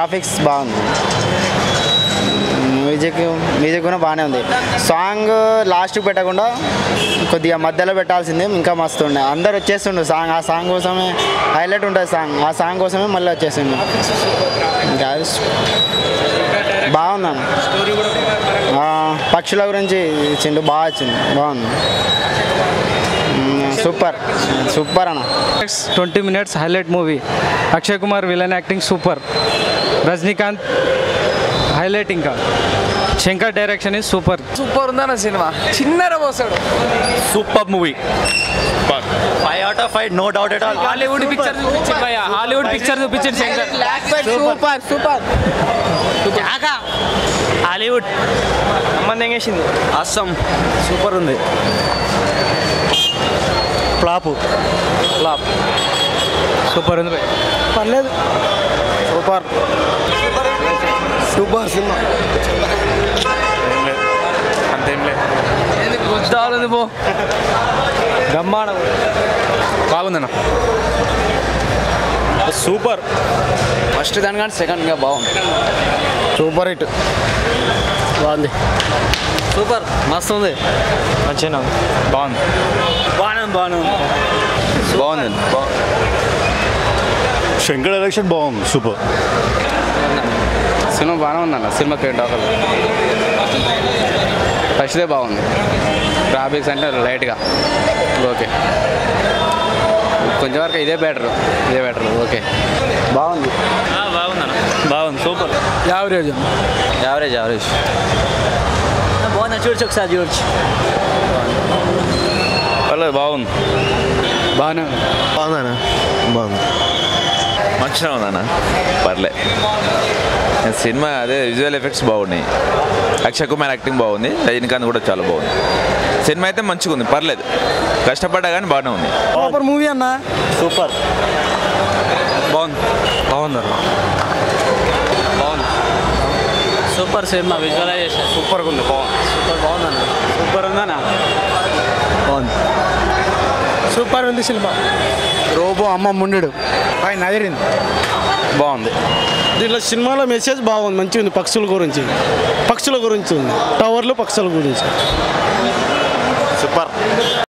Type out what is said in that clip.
graphics బాగుంది music music కూడా బాగానే ఉంది సాంగ్ లాస్ట్కి పెట్టకుండా కొద్దిగా మధ్యలో పెట్టాల్సిందే ఇంకా మస్తు ఉండే అందరు వచ్చేస్తుండు సాంగ్ ఆ సాంగ్ కోసమే హైలైట్ ఉంటుంది సాంగ్ ఆ సాంగ్ కోసమే మళ్ళీ వచ్చేసిండు ఇంకా బాగుందన్న ఆ, పక్షుల గురించి ఇచ్చిండు బాగా వచ్చింది బాగుంది మ్మ్, సూపర్ సూపర్ అన్న twenty minutes highlight movie Akshay Kumar villain acting super Rajinikanth highlight ఇంకా Shankar direction is super super ఉందన్న సినిమా చిన్నర పోసాడు super movie five out of five no doubt at all Hollywood picture చూపించింది భయ్య హాలీవుడ్ పిక్చర్ చూపించింది శంకర్ సూపర్ సూపర్ హాలీవుడ్ సంబంధం వేసింది అస్సం సూపర్ ఉంది ఫ్లాపు ఫ్లాప్ సూపర్ ఉంది భయ్ పర్లేదు సూపర్ సూపర్ సినిమా అంతేం లేదు గుద్దాలు పో బ్రహ్మాండం బాగుందన్న సూపర్ ఫస్ట్ దానికంటే సెకండ్ గా బాగుంది సూపర్ హిట్ బాగుంది సూపర్ మస్తు ఉంది మంచిగా బాగుంది బాగానే బాగానే బాగుంది శంకర్ డైరెక్షన్ బాగుంది సూపర్ సినిమా బాగానే ఉందన్న సినిమాకి ఏంటి అసలు ఫస్ట్దే బాగుంది గ్రాఫిక్స్ అంటే లైట్గా ఓకే కొంచెం వరకు ఇదే బెటర్ ఇదే బెటర్ ఓకే బాగుంది బాగుందన్న బాగుంది సూపర్ యావరేజ్ యావరేజ్ యావరేజ్ బాగుంది చూడచ్చు ఒకసారి చూడచ్చు పర్లేదు బాగుంది బాగానే ఉంది బాగుందనా బాగుంది మంచిగా ఉందన్న పర్లే సినిమా అదే విజువల్ ఎఫెక్ట్స్ బాగున్నాయి అక్షయ్ కుమార్ యాక్టింగ్ బాగుంది రజనీకాంత్ కూడా చాలా బాగుంది సినిమా అయితే మంచిగా ఉంది పర్లేదు కష్టపడ్డా కానీ బాగానే ఉంది సూపర్ మూవీ అన్న సూపర్ బాగుంది బాగుంది సూపర్ సినిమా విజువలైజేషన్ సూపర్గా ఉంది బాగుంది సూపర్ బాగుందన్న సూపర్ ఉందన్న సూపర్ ఉంది సినిమా రోబో అమ్మ ముండు ఆయన అదిరింది బాగుంది దీంట్లో సినిమాలో మెసేజ్ బాగుంది మంచిగా ఉంది పక్షుల గురించి పక్షుల గురించి ఉంది టవర్లు పక్షుల గురించి సూపర్